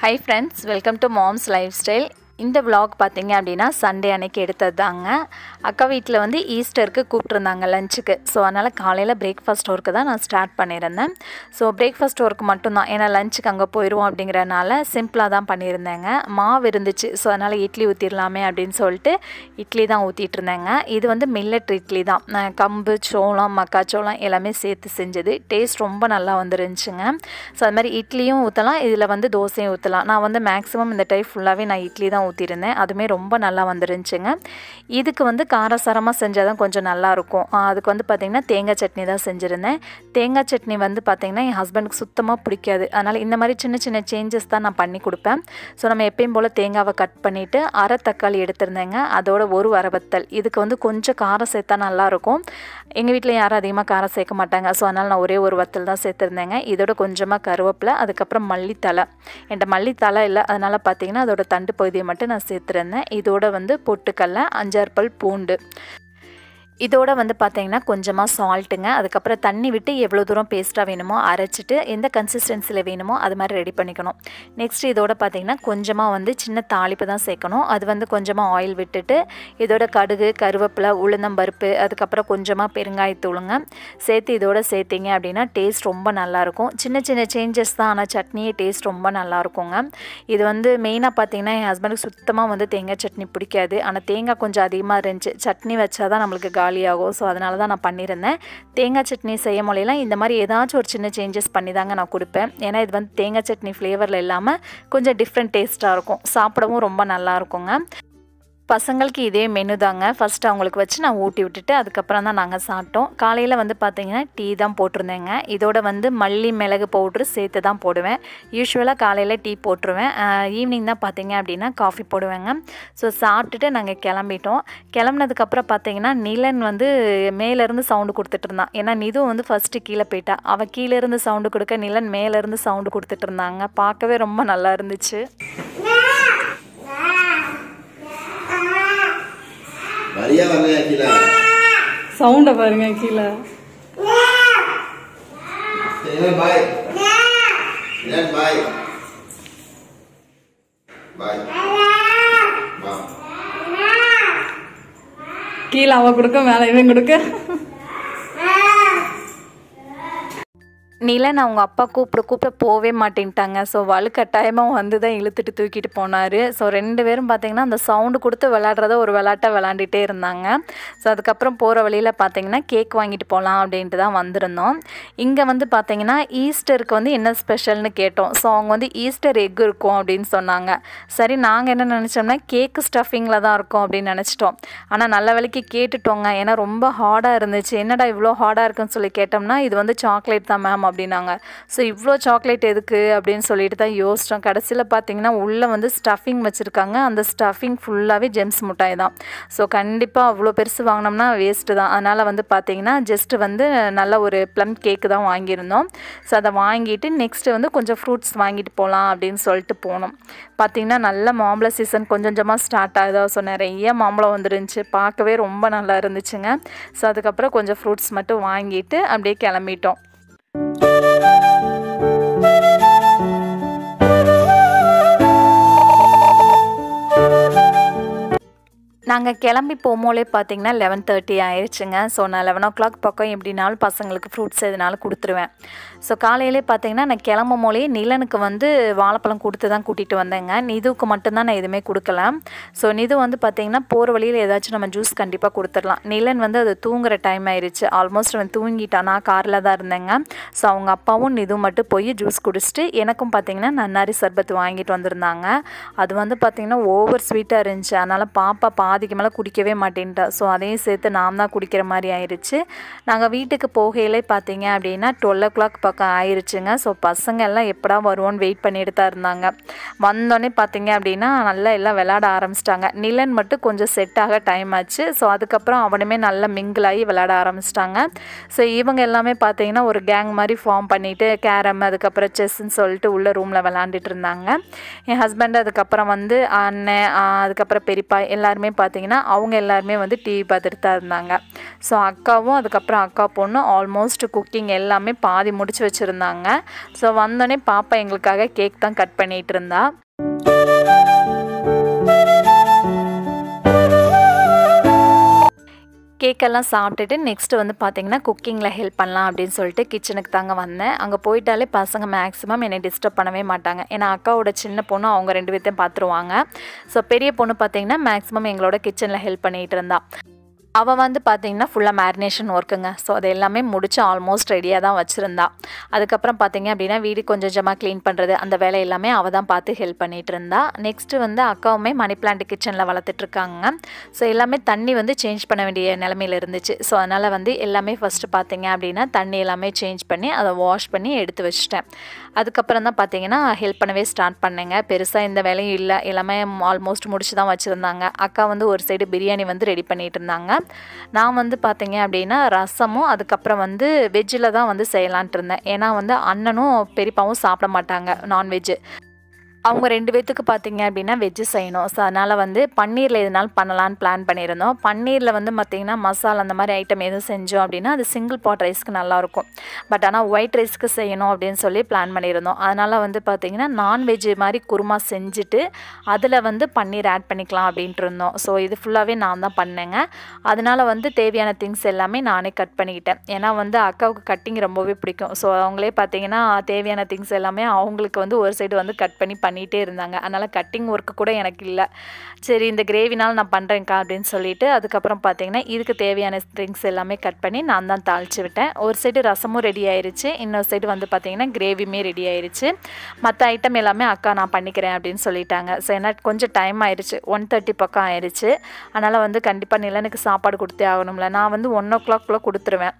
High friends welcome to moms lifestyle இந்த vlog பார்த்தீங்க அப்படின்னா சண்டே அன்னைக்கு எடுத்தது தாங்க அக்கா வீட்டில் வந்து ஈஸ்டருக்கு கூப்பிட்ருந்தாங்க லஞ்சுக்கு ஸோ அதனால் காலையில் பிரேக்ஃபாஸ்ட் ஒர்க்கு தான் நான் ஸ்டார்ட் பண்ணியிருந்தேன் ஸோ பிரேக்ஃபாஸ்ட் ஒர்க் மட்டும்தான் ஏன்னா லஞ்சுக்கு அங்கே போயிடுவோம் அப்படிங்கிறனால சிம்பிளாக தான் பண்ணியிருந்தேங்க மாவு இருந்துச்சு ஸோ அதனால் இட்லி ஊற்றிடலாமே அப்படின்னு சொல்லிட்டு இட்லி தான் ஊற்றிட்டு இருந்தேங்க இது வந்து மில்லட் இட்லி தான் நான் கம்பு சோளம் மக்காச்சோளம் எல்லாமே சேர்த்து செஞ்சது டேஸ்ட் ரொம்ப நல்லா வந்துருந்துச்சுங்க ஸோ அது மாதிரி இட்லியும் ஊற்றலாம் இதில் வந்து தோசையும் ஊற்றலாம் நான் வந்து மேக்ஸிமம் இந்த டைப் ஃபுல்லாகவே நான் இட்லி தான் ஊற்றிருந்தேன் அதுவுமே ரொம்ப நல்லா வந்துருந்துச்சுங்க இதுக்கு வந்து காரசாரமாக செஞ்சால் தான் கொஞ்சம் நல்லாயிருக்கும் அதுக்கு வந்து பார்த்திங்கன்னா தேங்காய் சட்னி தான் செஞ்சுருந்தேன் தேங்காய் சட்னி வந்து பார்த்திங்கன்னா என் ஹஸ்பண்டுக்கு சுத்தமாக பிடிக்காது அதனால் இந்த மாதிரி சின்ன சின்ன சேஞ்சஸ் தான் நான் பண்ணி கொடுப்பேன் ஸோ நம்ம எப்பயும் போல் தேங்காவை கட் பண்ணிவிட்டு அரை தக்காளி எடுத்திருந்தேங்க அதோட ஒரு வரவத்தல் இதுக்கு வந்து கொஞ்சம் காரம் சேர்த்தா நல்லாயிருக்கும் எங்கள் வீட்டில் யாரும் அதிகமாக காரம் சேர்க்க மாட்டாங்க ஸோ அதனால் நான் ஒரே ஒரு வத்தல் தான் சேர்த்துருந்தேங்க இதோட கொஞ்சமாக கருவேப்பிலை அதுக்கப்புறம் மல்லித்தலை என்கிட்ட மல்லித்தலை இல்லை அதனால் பார்த்தீங்கன்னா அதோட தண்டு பகுதியை மட்டும் நான் சேர்த்துருந்தேன் இதோட வந்து பொட்டுக்கல்ல அஞ்சாறு பல் பூண்டு இதோட வந்து பார்த்தீங்கன்னா கொஞ்சமாக சால்ட்டுங்க அதுக்கப்புறம் தண்ணி விட்டு எவ்வளோ தூரம் பேஸ்ட்டாக வேணுமோ அரைச்சிட்டு எந்த கன்சிஸ்டன்சியில் வேணுமோ அது மாதிரி ரெடி பண்ணிக்கணும் நெக்ஸ்ட் இதோட பார்த்தீங்கன்னா கொஞ்சமாக வந்து சின்ன தாளிப்பு தான் சேர்க்கணும் அது வந்து கொஞ்சமாக ஆயில் விட்டுட்டு இதோட கடுகு கருவேப்பிலை உளுந்தம்பருப்பு அதுக்கப்புறம் கொஞ்சமாக பெருங்காயத்தூளுங்க சேர்த்து இதோட சேர்த்திங்க அப்படின்னா டேஸ்ட் ரொம்ப நல்லாயிருக்கும் சின்ன சின்ன சேஞ்சஸ் தான் ஆனால் சட்னியே டேஸ்ட் ரொம்ப நல்லாயிருக்குங்க இது வந்து மெயினாக பார்த்தீங்கன்னா என் ஹஸ்பண்டுக்கு சுத்தமாக வந்து தேங்காய் சட்னி பிடிக்காது ஆனால் தேங்காய் கொஞ்சம் அதிகமாக இருந்துச்சு சட்னி வச்சா தான் நம்மளுக்கு காலியாகும் ஸோ அதனால தான் நான் பண்ணியிருந்தேன் தேங்காய் சட்னி செய்ய முடியலாம் இந்த மாதிரி ஏதாச்சும் ஒரு சின்ன சேஞ்சஸ் பண்ணி தாங்க நான் கொடுப்பேன் ஏன்னா இது வந்து தேங்காய் சட்னி ஃப்ளேவரில் இல்லாமல் கொஞ்சம் டிஃப்ரெண்ட் டேஸ்ட்டாக இருக்கும் சாப்பிடவும் ரொம்ப நல்லா இருக்குங்க பசங்களுக்கு இதே மெனு தாங்க ஃபஸ்ட்டு அவங்களுக்கு வச்சு நான் ஊட்டி விட்டுட்டு அதுக்கப்புறம் தான் நாங்கள் சாப்பிட்டோம் காலையில் வந்து பார்த்திங்கன்னா டீ தான் போட்டிருந்தேங்க இதோட வந்து மல்லி மிளகு பவுட்ரு சேர்த்து தான் போடுவேன் யூஸ்வலாக காலையில் டீ போட்டுருவேன் ஈவினிங் தான் பார்த்தீங்க அப்படின்னா காஃபி போடுவேங்க ஸோ சாப்பிட்டுட்டு நாங்கள் கிளம்பிட்டோம் கிளம்புனதுக்கப்புறம் பார்த்தீங்கன்னா நிலன் வந்து மேலேருந்து சவுண்டு கொடுத்துட்டு இருந்தான் ஏன்னா நிது வந்து ஃபஸ்ட்டு கீழே போயிட்டா அவள் கீழேருந்து சவுண்டு கொடுக்க நிலன் மேலேருந்து சவுண்டு கொடுத்துட்டு இருந்தாங்க பார்க்கவே ரொம்ப நல்லா இருந்துச்சு வரியா வரலையா கீழே சவுண்ட பாருங்க கீழே இளன் பாய் இளன் பாய் பாய் வா கீழே அவ கொடுக்க மேல இவன் கொடுக்க நிலன் அவங்க அப்பா கூப்பிட கூப்பிட போவே மாட்டேன்ட்டாங்க ஸோ வலுக்கட்டாயமாக வந்து தான் இழுத்துட்டு தூக்கிட்டு போனார் ஸோ ரெண்டு பேரும் பார்த்தீங்கன்னா அந்த சவுண்டு கொடுத்து விளாட்றத ஒரு விளாட்டை விளாண்டுட்டே இருந்தாங்க ஸோ அதுக்கப்புறம் போகிற வழியில் பார்த்தீங்கன்னா கேக் வாங்கிட்டு போகலாம் அப்படின்ட்டு தான் வந்திருந்தோம் இங்கே வந்து பார்த்தீங்கன்னா ஈஸ்டருக்கு வந்து என்ன ஸ்பெஷல்னு கேட்டோம் ஸோ அவங்க வந்து ஈஸ்டர் எக் இருக்கும் அப்படின்னு சொன்னாங்க சரி நாங்கள் என்ன நினச்சோம்னா கேக்கு ஸ்டஃபிங்கில் தான் இருக்கும் அப்படின்னு நினச்சிட்டோம் ஆனால் நல்ல வேலைக்கு கேட்டுட்டோங்க ஏன்னா ரொம்ப ஹார்டாக இருந்துச்சு என்னடா இவ்வளோ ஹார்டாக இருக்குன்னு சொல்லி கேட்டோம்னா இது வந்து சாக்லேட் தான் மேம் அப்படின்னாங்க ஸோ இவ்வளோ சாக்லேட் எதுக்கு அப்படின்னு சொல்லிட்டு தான் யோசித்தோம் கடைசியில் பார்த்தீங்கன்னா உள்ளே வந்து ஸ்டஃபிங் வச்சுருக்காங்க அந்த ஸ்டஃபிங் ஃபுல்லாகவே ஜெம்ஸ் மிட்டாய் தான் ஸோ கண்டிப்பாக அவ்வளோ பெருசு வாங்கினோம்னா வேஸ்ட்டு தான் அதனால் வந்து பார்த்தீங்கன்னா ஜஸ்ட்டு வந்து நல்ல ஒரு ப்ளம் கேக்கு தான் வாங்கியிருந்தோம் ஸோ அதை வாங்கிட்டு நெக்ஸ்ட்டு வந்து கொஞ்சம் ஃப்ரூட்ஸ் வாங்கிட்டு போகலாம் அப்படின்னு சொல்லிட்டு போனோம் பார்த்தீங்கன்னா நல்ல மாம்பழ சீசன் கொஞ்சம் கொஞ்சமாக ஸ்டார்ட் ஆகுதா ஸோ நிறைய மாம்பழம் வந்துருந்துச்சு பார்க்கவே ரொம்ப நல்லா இருந்துச்சுங்க ஸோ அதுக்கப்புறம் கொஞ்சம் ஃப்ரூட்ஸ் மட்டும் வாங்கிட்டு அப்படியே கிளம்பிட்டோம் நாங்கள் கிளம்பி போகும்போதே பார்த்தீங்கன்னா லெவன் தேர்ட்டி ஆயிடுச்சுங்க ஸோ நான் லெவன் ஓ கிளாக் பக்கம் எப்படினாலும் பசங்களுக்கு ஃப்ரூட்ஸ் எதுனாலும் கொடுத்துருவேன் ஸோ காலையிலே பார்த்தீங்கன்னா நான் கிளம்பும் போலே நிலனுக்கு வந்து வாழைப்பழம் கொடுத்து தான் கூட்டிகிட்டு வந்தேங்க நிதுவுக்கு மட்டும்தான் நான் எதுவுமே கொடுக்கல ஸோ நிது வந்து பார்த்தீங்கன்னா போகிற வழியில் ஏதாச்சும் நம்ம ஜூஸ் கண்டிப்பாக கொடுத்துடலாம் நிலன் வந்து அது தூங்குற டைம் ஆயிடுச்சு ஆல்மோஸ்ட் அவன் தூங்கிட்டான் நான் காரில் தான் இருந்தேங்க ஸோ அவங்க அப்பாவும் நிது மட்டும் போய் ஜூஸ் குடிச்சிட்டு எனக்கும் பார்த்தீங்கன்னா நன்னாரி சர்பத் வாங்கிட்டு வந்திருந்தாங்க அது வந்து பார்த்தீங்கன்னா ஓவர் ஸ்வீட்டாக இருந்துச்சு அதனால் பாப்பா பாதிக்கு மேலே குடிக்கவே மாட்டேன்ட்டா ஸோ அதையும் சேர்த்து நாம் தான் குடிக்கிற மாதிரி ஆயிடுச்சு நாங்கள் வீட்டுக்கு போகையிலே பார்த்தீங்க அப்படின்னா டுவெல் ஓ கிளாக் பக்கம் ஆயிடுச்சுங்க ஸோ பசங்க எல்லாம் எப்படா வருவோன்னு வெயிட் பண்ணிட்டு தான் இருந்தாங்க வந்தோடனே பார்த்தீங்க அப்படின்னா நல்லா எல்லாம் விளாட ஆரம்பிச்சிட்டாங்க நிலன் மட்டும் கொஞ்சம் செட் ஆக டைம் ஆச்சு ஸோ அதுக்கப்புறம் அவனுமே நல்லா மிங்கிள் ஆகி விளாட ஆரம்பிச்சிட்டாங்க ஸோ இவங்க எல்லாமே பார்த்தீங்கன்னா ஒரு கேங் மாதிரி ஃபார்ம் பண்ணிவிட்டு கேரம் அதுக்கப்புறம் செஸ்ன்னு சொல்லிட்டு உள்ள ரூமில் விளாண்டுட்டு இருந்தாங்க என் ஹஸ்பண்ட் அதுக்கப்புறம் வந்து அண்ணன் ஆ, அதுக்கப்புறம் பெரியப்பா எல்லாருமே பார்த்தீங்கன்னா அவங்க எல்லாருமே வந்து டிவி பார்த்துட்டு தான் இருந்தாங்க ஸோ அக்காவும் அதுக்கப்புறம் அக்கா பொண்ணும் ஆல்மோஸ்ட் குக்கிங் எல்லாமே பாதி முடிச்சு வச்சுருந்தாங்க ஸோ வந்தோடனே பாப்பா எங்களுக்காக கேக் தான் கட் பண்ணிகிட்டு இருந்தா கேக்கெல்லாம் சாப்பிட்டுட்டு நெக்ஸ்ட்டு வந்து பார்த்தீங்கன்னா குக்கிங்கில் ஹெல்ப் பண்ணலாம் அப்படின்னு சொல்லிட்டு கிச்சனுக்கு தாங்க வந்தேன் அங்கே போயிட்டாலே பசங்க மேக்ஸிமம் என்னை டிஸ்டர்ப் பண்ணவே மாட்டாங்க ஏன்னா அக்காவோட சின்ன பொண்ணு அவங்க ரெண்டு பேர்த்தையும் பார்த்துருவாங்க ஸோ பெரிய பொண்ணு பார்த்தீங்கன்னா மேக்ஸிமம் எங்களோட கிச்சனில் ஹெல்ப் பண்ணிகிட்டு இருந்தா அவள் வந்து பார்த்தீங்கன்னா ஃபுல்லாக மேரினேஷன் ஒர்க்குங்க ஸோ அது எல்லாமே முடிச்சு ஆல்மோஸ்ட் ரெடியாக தான் வச்சுருந்தா அதுக்கப்புறம் பார்த்தீங்க அப்படின்னா வீடு கொஞ்சம் கொஞ்சமாக க்ளீன் பண்ணுறது அந்த வேலை எல்லாமே அவள் தான் பார்த்து ஹெல்ப் பண்ணிகிட்டு இருந்தா நெக்ஸ்ட்டு வந்து அக்காவுமே மணி பிளான்ட் கிச்சனில் வளர்த்துட்ருக்காங்க ஸோ எல்லாமே தண்ணி வந்து சேஞ்ச் பண்ண வேண்டிய நிலமையில இருந்துச்சு ஸோ அதனால் வந்து எல்லாமே ஃபஸ்ட்டு பார்த்தீங்க அப்படின்னா தண்ணி எல்லாமே சேஞ்ச் பண்ணி அதை வாஷ் பண்ணி எடுத்து வச்சிட்டேன் அதுக்கப்புறம் தான் பார்த்தீங்கன்னா ஹெல்ப் பண்ணவே ஸ்டார்ட் பண்ணேங்க பெருசாக இந்த வேலையும் இல்லை எல்லாமே ஆல்மோஸ்ட் முடிச்சு தான் வச்சுருந்தாங்க அக்கா வந்து ஒரு சைடு பிரியாணி வந்து ரெடி பண்ணிட்டு இருந்தாங்க நான் வந்து பார்த்தீங்க அப்படின்னா ரசமும் அதுக்கப்புறம் வந்து வெஜ்ஜில் தான் வந்து செய்யலான்ட்டு இருந்தேன் ஏன்னா வந்து அண்ணனும் பெரியப்பாவும் சாப்பிட மாட்டாங்க நான்வெஜ்ஜு அவங்க ரெண்டு பேர்த்துக்கு பார்த்தீங்க அப்படின்னா வெஜ்ஜு செய்யணும் ஸோ அதனால் வந்து பன்னீரில் எதுனாலும் பண்ணலான்னு பிளான் பண்ணியிருந்தோம் பன்னீரில் வந்து பார்த்திங்கன்னா மசாலா அந்த மாதிரி ஐட்டம் எதுவும் செஞ்சோம் அப்படின்னா அது சிங்கிள் பாட் ரைஸ்க்கு நல்லாயிருக்கும் பட் ஆனால் ஒயிட் ரைஸ்க்கு செய்யணும் அப்படின்னு சொல்லி பிளான் பண்ணியிருந்தோம் அதனால் வந்து பார்த்திங்கன்னா நான்வெஜ் மாதிரி குருமா செஞ்சுட்டு அதில் வந்து பன்னீர் ஆட் பண்ணிக்கலாம் அப்படின்ட்டு இருந்தோம் ஸோ இது ஃபுல்லாகவே நான் தான் பண்ணேங்க அதனால் வந்து தேவையான திங்ஸ் எல்லாமே நானே கட் பண்ணிக்கிட்டேன் ஏன்னா வந்து அக்காவுக்கு கட்டிங் ரொம்பவே பிடிக்கும் ஸோ அவங்களே பார்த்தீங்கன்னா தேவையான திங்ஸ் எல்லாமே அவங்களுக்கு வந்து ஒரு சைடு வந்து கட் பண்ணி பண்ணிகிட்டே இருந்தாங்க அதனால் கட்டிங் ஒர்க்கு கூட எனக்கு இல்லை சரி இந்த கிரேவினால் நான் பண்ணுறேன்க்கா அப்படின்னு சொல்லிட்டு அதுக்கப்புறம் பார்த்தீங்கன்னா இதுக்கு தேவையான திங்ஸ் எல்லாமே கட் பண்ணி நான் தான் தாளித்து விட்டேன் ஒரு சைடு ரசமும் ரெடி ஆயிருச்சு இன்னொரு சைடு வந்து பார்த்தீங்கன்னா கிரேவியுமே ரெடி ஆயிருச்சு மற்ற ஐட்டம் எல்லாமே அக்கா நான் பண்ணிக்கிறேன் அப்படின்னு சொல்லிட்டாங்க ஸோ ஏன்னா கொஞ்சம் டைம் ஆயிடுச்சு ஒன் தேர்ட்டி பக்கம் ஆயிடுச்சு அதனால் வந்து கண்டிப்பாக நிலனுக்கு சாப்பாடு கொடுத்தே ஆகணும்ல நான் வந்து ஒன் ஓ கிளாக்குள்ளே கொடுத்துருவேன்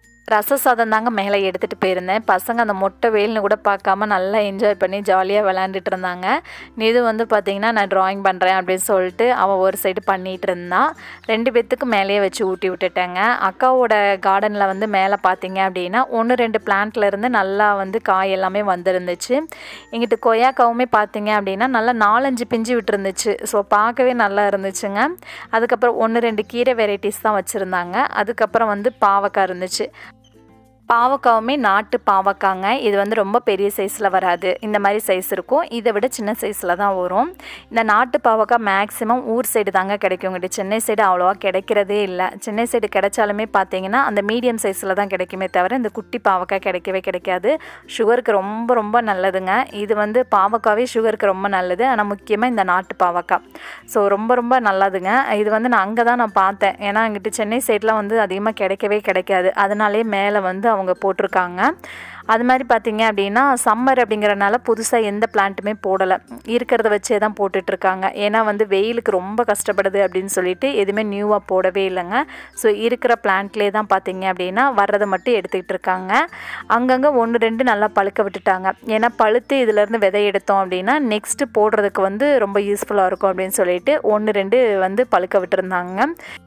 ரச சாதம் தாங்க மேலே எடுத்துகிட்டு போயிருந்தேன் பசங்க அந்த மொட்டை வெயில்னு கூட பார்க்காம நல்லா என்ஜாய் பண்ணி ஜாலியாக விளாண்டுட்டு இருந்தாங்க இது வந்து பார்த்திங்கன்னா நான் ட்ராயிங் பண்ணுறேன் அப்படின்னு சொல்லிட்டு அவள் ஒரு சைடு பண்ணிகிட்டு இருந்தான் ரெண்டு பேர்த்துக்கு மேலேயே வச்சு ஊட்டி விட்டுட்டேங்க அக்காவோட கார்டனில் வந்து மேலே பார்த்தீங்க அப்படின்னா ஒன்று ரெண்டு பிளான்ட்ல இருந்து நல்லா வந்து காய் எல்லாமே வந்துருந்துச்சு எங்கிட்ட கொய்யாக்காவுமே பார்த்தீங்க அப்படின்னா நல்லா நாலஞ்சு பிஞ்சு விட்டுருந்துச்சு ஸோ பார்க்கவே நல்லா இருந்துச்சுங்க அதுக்கப்புறம் ஒன்று ரெண்டு கீரை வெரைட்டிஸ் தான் வச்சுருந்தாங்க அதுக்கப்புறம் வந்து பாவக்காய் இருந்துச்சு பாவக்காவுமே நாட்டு பாவக்காங்க இது வந்து ரொம்ப பெரிய சைஸில் வராது இந்த மாதிரி சைஸ் இருக்கும் இதை விட சின்ன சைஸில் தான் வரும் இந்த நாட்டு பாவக்காய் மேக்ஸிமம் ஊர் சைடு தாங்க கிடைக்கும் இங்கிட்ட சென்னை சைடு அவ்வளோவா கிடைக்கிறதே இல்லை சென்னை சைடு கிடைச்சாலுமே பார்த்தீங்கன்னா அந்த மீடியம் சைஸில் தான் கிடைக்குமே தவிர இந்த குட்டி பாவக்காய் கிடைக்கவே கிடைக்காது சுகருக்கு ரொம்ப ரொம்ப நல்லதுங்க இது வந்து பாவக்காவே சுகருக்கு ரொம்ப நல்லது ஆனால் முக்கியமாக இந்த நாட்டு பாவக்காய் ஸோ ரொம்ப ரொம்ப நல்லதுங்க இது வந்து நான் அங்கே தான் நான் பார்த்தேன் ஏன்னா இங்கிட்டு சென்னை சைட்லாம் வந்து அதிகமாக கிடைக்கவே கிடைக்காது அதனாலே மேலே வந்து அவங்க போட்டிருக்காங்க அது மாதிரி பார்த்தீங்க அப்படின்னா சம்மர் அப்படிங்கிறனால புதுசாக எந்த பிளான்ட்டுமே போடலை இருக்கிறத வச்சே தான் போட்டுட்ருக்காங்க ஏன்னா வந்து வெயிலுக்கு ரொம்ப கஷ்டப்படுது அப்படின்னு சொல்லிட்டு எதுவுமே நியூவாக போடவே இல்லைங்க ஸோ இருக்கிற பிளான்ட்லேயே தான் பார்த்தீங்க அப்படின்னா வர்றதை மட்டும் எடுத்துக்கிட்டு இருக்காங்க அங்கங்கே ஒன்று ரெண்டு நல்லா பழுக்க விட்டுட்டாங்க ஏன்னா பழுத்து இதுலேருந்து விதை எடுத்தோம் அப்படின்னா நெக்ஸ்ட்டு போடுறதுக்கு வந்து ரொம்ப யூஸ்ஃபுல்லாக இருக்கும் அப்படின்னு சொல்லிட்டு ஒன்று ரெண்டு வந்து பழுக்க விட்டுருந்தாங்க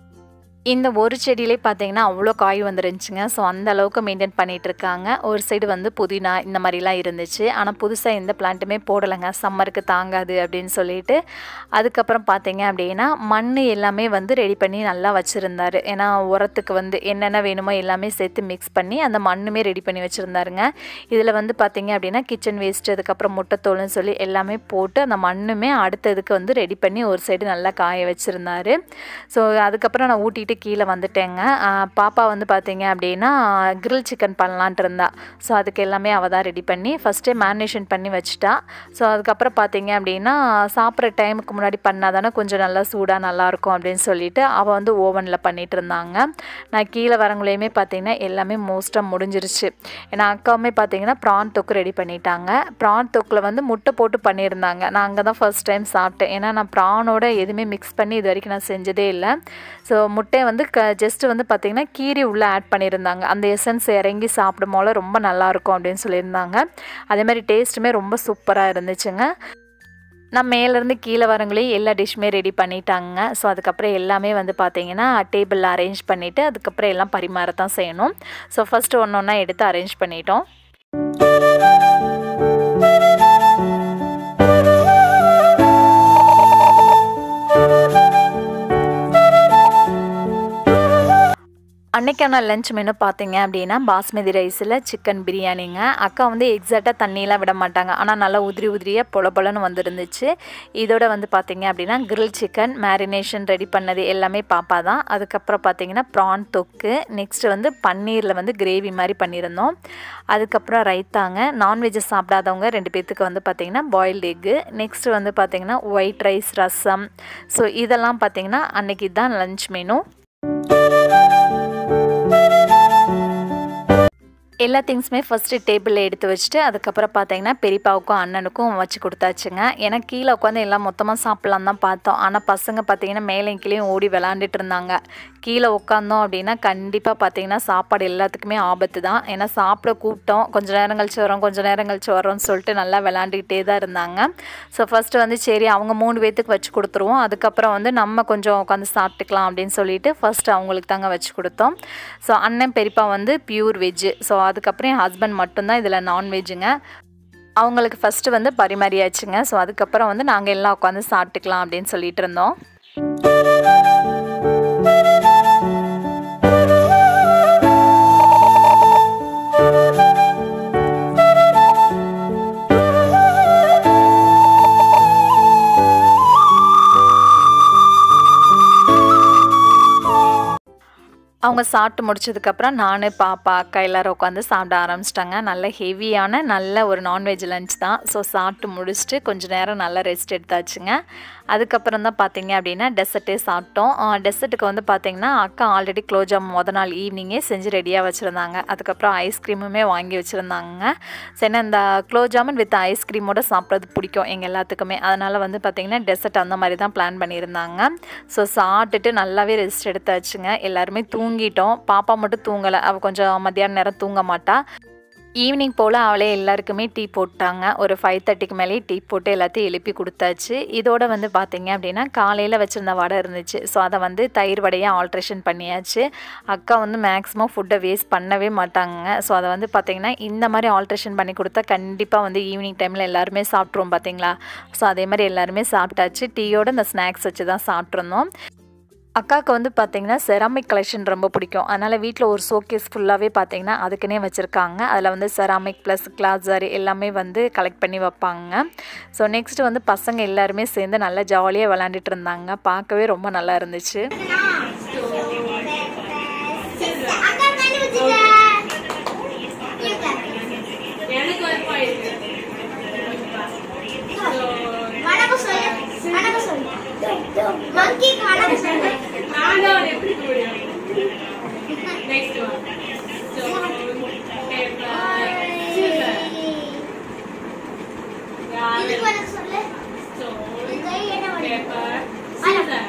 இந்த ஒரு செடியிலே பார்த்தீங்கன்னா அவ்வளோ காய் வந்துருந்துச்சுங்க ஸோ அந்த அளவுக்கு மெயின்டைன் பண்ணிகிட்டு இருக்காங்க ஒரு சைடு வந்து புதினா இந்த மாதிரிலாம் இருந்துச்சு ஆனால் புதுசாக எந்த பிளான்ட்டுமே போடலைங்க சம்மருக்கு தாங்காது அப்படின்னு சொல்லிட்டு அதுக்கப்புறம் பார்த்தீங்க அப்படின்னா மண் எல்லாமே வந்து ரெடி பண்ணி நல்லா வச்சுருந்தாரு ஏன்னா உரத்துக்கு வந்து என்னென்ன வேணுமோ எல்லாமே சேர்த்து மிக்ஸ் பண்ணி அந்த மண்ணுமே ரெடி பண்ணி வச்சுருந்தாருங்க இதில் வந்து பார்த்தீங்க அப்படின்னா கிச்சன் வேஸ்ட் அதுக்கப்புறம் முட்டைத்தோல்னு சொல்லி எல்லாமே போட்டு அந்த மண்ணுமே அடுத்ததுக்கு வந்து ரெடி பண்ணி ஒரு சைடு நல்லா காய வச்சுருந்தாரு ஸோ அதுக்கப்புறம் நான் ஊட்டிட்டு கீழே வந்துட்டேங்க ஆஹ் பாப்பா வந்து பார்த்தீங்க அப்படின்னா கிரில் சிக்கன் பண்ணலான்ட்டு இருந்தா ஸோ அதுக்கு எல்லாமே அவள் தான் ரெடி பண்ணி ஃபஸ்ட்டே மேரினேஷன் பண்ணி வச்சுட்டா ஸோ அதுக்கப்புறம் பார்த்தீங்க அப்படின்னா சாப்பிட்ற டைமுக்கு முன்னாடி பண்ணால் தானே கொஞ்சம் நல்லா சூடாக நல்லாயிருக்கும் அப்படின்னு சொல்லிட்டு அவள் வந்து ஓவனில் பண்ணிட்டு இருந்தாங்க நான் கீழே வரவங்களையுமே பார்த்தீங்கன்னா எல்லாமே மோஸ்ட்டாக முடிஞ்சிருச்சு ஏன்னா அக்காவுமே பார்த்தீங்கன்னா ப்ரான் தொக்கு ரெடி பண்ணிட்டாங்க ப்ரான் தொக்கில் வந்து முட்டை போட்டு பண்ணியிருந்தாங்க நான் அங்கே தான் ஃபர்ஸ்ட் டைம் சாப்பிட்டேன் ஏன்னா நான் ப்ரானோட எதுவுமே மிக்ஸ் பண்ணி இது வரைக்கும் நான் செஞ்சதே இல்லை ஸோ முட்டையை வந்து க ஜஸ்ட்டு வந்து பார்த்திங்கன்னா கீரி உள்ளே ஆட் பண்ணியிருந்தாங்க அந்த எசன்ஸ் இறங்கி சாப்பிடும் போல ரொம்ப நல்லாயிருக்கும் அப்படின்னு சொல்லியிருந்தாங்க அதே மாதிரி டேஸ்ட்டுமே ரொம்ப சூப்பராக இருந்துச்சுங்க நான் மேலேருந்து கீழே வரவங்களே எல்லா டிஷ்ஷுமே ரெடி பண்ணிட்டாங்க ஸோ அதுக்கப்புறம் எல்லாமே வந்து பார்த்தீங்கன்னா டேபிளில் அரேஞ்ச் பண்ணிவிட்டு அதுக்கப்புறம் எல்லாம் பரிமாறத்தான் செய்யணும் ஸோ ஃபஸ்ட்டு ஒன்று ஒன்றா எடுத்து அரேஞ்ச் பண்ணிட்டோம் அன்னைக்கான லஞ்ச் மெனு பார்த்தீங்க அப்படின்னா பாஸ்மதி ரைஸில் சிக்கன் பிரியாணிங்க அக்கா வந்து எக்ஸாக்டாக தண்ணியெலாம் விட மாட்டாங்க ஆனால் நல்லா உதிரி உதிரியாக பொல பொலன்னு வந்துருந்துச்சு இதோட வந்து பார்த்தீங்க அப்படின்னா கிரில் சிக்கன் மேரினேஷன் ரெடி பண்ணது எல்லாமே பாப்பா தான் அதுக்கப்புறம் பார்த்தீங்கன்னா ப்ரான் தொக்கு நெக்ஸ்ட் வந்து பன்னீரில் வந்து கிரேவி மாதிரி பண்ணியிருந்தோம் அதுக்கப்புறம் ரைத்தாங்க நான்வெஜ் சாப்பிடாதவங்க ரெண்டு பேர்த்துக்கு வந்து பார்த்தீங்கன்னா பாயில்டு எக்கு நெக்ஸ்ட் வந்து பார்த்தீங்கன்னா ஒயிட் ரைஸ் ரசம் ஸோ இதெல்லாம் பார்த்தீங்கன்னா அன்னைக்கு தான் லஞ்ச் மெனு எல்லா திங்ஸுமே ஃபஸ்ட்டு டேபிளில் எடுத்து வச்சுட்டு அதுக்கப்புறம் பார்த்தீங்கன்னா பெரியப்பாவுக்கும் அண்ணனுக்கும் வச்சு கொடுத்தாச்சுங்க ஏன்னா கீழே உட்காந்து எல்லாம் மொத்தமாக சாப்பிட்லான்னு தான் பார்த்தோம் ஆனால் பசங்க பார்த்தீங்கன்னா மேலே கீழேயும் ஓடி விளாண்டுட்டு இருந்தாங்க கீழே உட்காந்தோம் அப்படின்னா கண்டிப்பாக பார்த்தீங்கன்னா சாப்பாடு எல்லாத்துக்குமே ஆபத்து தான் ஏன்னா சாப்பிட கூப்பிட்டோம் கொஞ்ச நேரம் கழிச்சு வரோம் கொஞ்ச நேரம் கழிச்சு வரோம்னு சொல்லிட்டு நல்லா விளாண்டுக்கிட்டே தான் இருந்தாங்க ஸோ ஃபஸ்ட்டு வந்து சரி அவங்க மூணு பேர்த்துக்கு வச்சு கொடுத்துருவோம் அதுக்கப்புறம் வந்து நம்ம கொஞ்சம் உட்காந்து சாப்பிட்டுக்கலாம் அப்படின்னு சொல்லிட்டு ஃபஸ்ட்டு அவங்களுக்கு தாங்க வச்சு கொடுத்தோம் ஸோ அண்ணன் பெரியப்பா வந்து பியூர் வெஜ்ஜு ஸோ அதுக்கப்புறம் என் ஹஸ்பண்ட் மட்டும்தான் இதில் நான்வெஜ்ஜுங்க அவங்களுக்கு ஃபஸ்ட்டு வந்து பரிமாறியாச்சுங்க ஸோ அதுக்கப்புறம் வந்து நாங்கள் எல்லாம் உட்காந்து சாப்பிட்டுக்கலாம் அப்படின்னு சொல்லிட்டு இருந்தோம் அவங்க சாப்பிட்டு முடிச்சதுக்கப்புறம் நான் பாப்பா அக்கா எல்லோரும் உட்காந்து சாப்பிட ஆரம்பிச்சிட்டாங்க நல்ல ஹெவியான நல்ல ஒரு நான்வெஜ் லஞ்ச் தான் ஸோ சாப்பிட்டு முடிச்சுட்டு கொஞ்சம் நேரம் நல்லா ரெஸ்ட் எடுத்தாச்சுங்க அதுக்கப்புறம் தான் பார்த்தீங்க அப்படின்னா டெசர்ட்டே சாப்பிட்டோம் டெசர்ட்டுக்கு வந்து பார்த்தீங்கன்னா அக்கா ஆல்ரெடி க்ளோஜாம் முத நாள் ஈவினிங்கே செஞ்சு ரெடியாக வச்சுருந்தாங்க அதுக்கப்புறம் ஐஸ்கிரீமுமே வாங்கி வச்சுருந்தாங்க சரி இந்த க்ளோஜாமன் வித் ஐஸ்கிரீமோட சாப்பிட்றது பிடிக்கும் எங்கள் எல்லாத்துக்குமே அதனால் வந்து பார்த்திங்கன்னா டெசர்ட் அந்த மாதிரி தான் பிளான் பண்ணியிருந்தாங்க ஸோ சாப்பிட்டுட்டு நல்லாவே ரெஸ்ட் எடுத்தாச்சுங்க எல்லாருமே தூங்கிட்டோம் பாப்பா மட்டும் தூங்கலை அவள் கொஞ்சம் மத்தியான நேரம் தூங்க மாட்டா ஈவினிங் போல் அவளே எல்லாருக்குமே டீ போட்டாங்க ஒரு ஃபைவ் தேர்ட்டிக்கு மேலேயே டீ போட்டு எல்லாத்தையும் எழுப்பி கொடுத்தாச்சு இதோட வந்து பார்த்தீங்க அப்படின்னா காலையில் வச்சுருந்த வடை இருந்துச்சு ஸோ அதை வந்து தயிர் வடையாக ஆல்ட்ரேஷன் பண்ணியாச்சு அக்கா வந்து மேக்ஸிமம் ஃபுட்டை வேஸ்ட் பண்ணவே மாட்டாங்க ஸோ அதை வந்து பார்த்திங்கன்னா இந்த மாதிரி ஆல்ட்ரேஷன் பண்ணி கொடுத்தா கண்டிப்பாக வந்து ஈவினிங் டைமில் எல்லாருமே சாப்பிட்ருவோம் பார்த்தீங்களா ஸோ அதே மாதிரி எல்லாருமே சாப்பிட்டாச்சு டீயோட இந்த ஸ்நாக்ஸ் வச்சு தான் சாப்பிட்ருந்தோம் அக்காவுக்கு வந்து பார்த்தீங்கன்னா செராமிக் கலெக்ஷன் ரொம்ப பிடிக்கும் அதனால் வீட்டில் ஒரு ஷோகேஸ் ஃபுல்லாகவே பார்த்தீங்கன்னா அதுக்குன்னே வச்சுருக்காங்க அதில் வந்து செராமிக் ப்ளஸ் கிளாஸர் எல்லாமே வந்து கலெக்ட் பண்ணி வைப்பாங்க ஸோ நெக்ஸ்ட் வந்து பசங்க எல்லாருமே சேர்ந்து நல்லா ஜாலியாக விளாண்டுட்டு இருந்தாங்க பார்க்கவே ரொம்ப நல்லா இருந்துச்சு வணக்கம் சொல்லு வணக்கம் சொல்லு மங்கிக்கு வணக்கம் சொல்லு இதுக்கு வணக்கம் சொல்லு இந்த கை என்ன வணக்கம் வணக்கம்.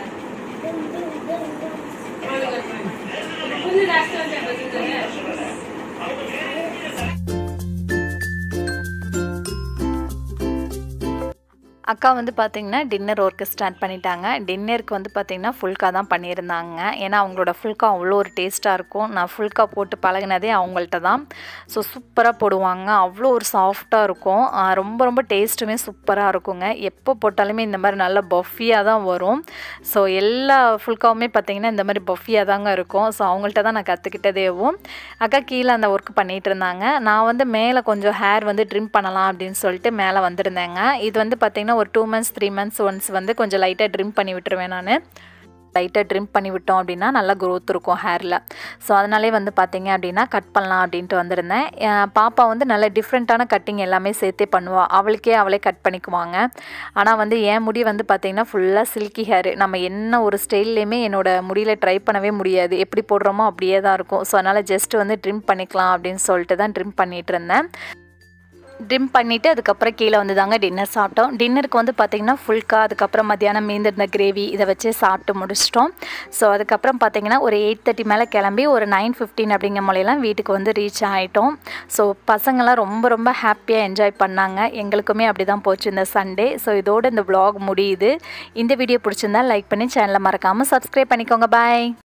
அக்கா வந்து பார்த்திங்கன்னா டின்னர் ஒர்க்கு ஸ்டார்ட் பண்ணிட்டாங்க டின்னருக்கு வந்து பார்த்திங்கன்னா ஃபுல்கா தான் பண்ணியிருந்தாங்க ஏன்னா அவங்களோட ஃபுல்கா அவ்வளோ ஒரு டேஸ்ட்டாக இருக்கும் நான் ஃபுல்கா போட்டு பழகினதே அவங்கள்ட்ட தான் ஸோ சூப்பராக போடுவாங்க அவ்வளோ ஒரு சாஃப்டாக இருக்கும் ஆ, ரொம்ப ரொம்ப டேஸ்ட்டுமே சூப்பராக இருக்குங்க எப்போ போட்டாலுமே இந்த மாதிரி நல்ல பஃபியாக தான் வரும் ஸோ எல்லா ஃபுல்காவுமே பார்த்திங்கன்னா இந்த மாதிரி பஃபியாக தாங்க இருக்கும் ஸோ அவங்கள்ட்ட தான் நான் கற்றுக்கிட்டதேவும் அக்கா கீழே அந்த ஒர்க் பண்ணிகிட்டு இருந்தாங்க நான் வந்து மேலே கொஞ்சம் ஹேர் வந்து ட்ரிம் பண்ணலாம் அப்படின்னு சொல்லிட்டு மேலே வந்திருந்தேங்க இது வந்து பார்த்திங்கன்னா ஒரு two months three months once வந்து கொஞ்சம் லைட்டாக ட்ரிம் பண்ணி விட்டுருவேன் நான் லைட்டாக ட்ரிம் பண்ணி விட்டோம் அப்படின்னா நல்லா growth இருக்கும் ஹேரில் ஸோ அதனாலே வந்து பார்த்தீங்க அப்படின்னா கட் பண்ணலாம் அப்படின்ட்டு வந்திருந்தேன் என் பாப்பா வந்து நல்ல டிஃப்ரெண்ட்டான கட்டிங் எல்லாமே சேர்த்தே பண்ணுவாள் அவளுக்கே அவளே கட் பண்ணிக்குவாங்க ஆனால் வந்து என் முடி வந்து பார்த்தீங்கன்னா ஃபுல்லாக சில்கி ஹேர் நம்ம என்ன ஒரு ஸ்டைல்லையுமே என்னோட முடியில் ட்ரை பண்ணவே முடியாது எப்படி போடுறோமோ அப்படியே தான் இருக்கும் ஸோ அதனால் ஜஸ்ட் வந்து ட்ரிம் பண்ணிக்கலாம் அப்படின்னு சொல்லிட்டு தான் ட்ரிம் பண்ணிகிட்டு இருந்தேன் ட்ரிம் பண்ணிவிட்டு அதுக்கப்புறம் கீழே வந்து தாங்க டின்னர் சாப்பிட்டோம் டின்னருக்கு வந்து பார்த்திங்கன்னா ஃபுல்கா அதுக்கப்புறம் மத்தியானம் மீந்திருந்த கிரேவி இதை வச்சு சாப்பிட்டு முடிச்சிட்டோம் ஸோ அதுக்கப்புறம் பார்த்திங்கன்னா ஒரு எயிட் தேர்ட்டி மேலே கிளம்பி ஒரு நைன் ஃபிஃப்டீன் அப்படிங்கிற மூலையெல்லாம் வீட்டுக்கு வந்து ரீச் ஆகிட்டோம் ஸோ பசங்களாம் ரொம்ப ரொம்ப ஹாப்பியாக என்ஜாய் பண்ணாங்க எங்களுக்குமே அப்படி தான் போச்சு இந்த சண்டே ஸோ இதோட இந்த vlog முடியுது இந்த வீடியோ பிடிச்சிருந்தா லைக் பண்ணி சேனலை மறக்காமல் சப்ஸ்கிரைப் பண்ணிக்கோங்க பாய்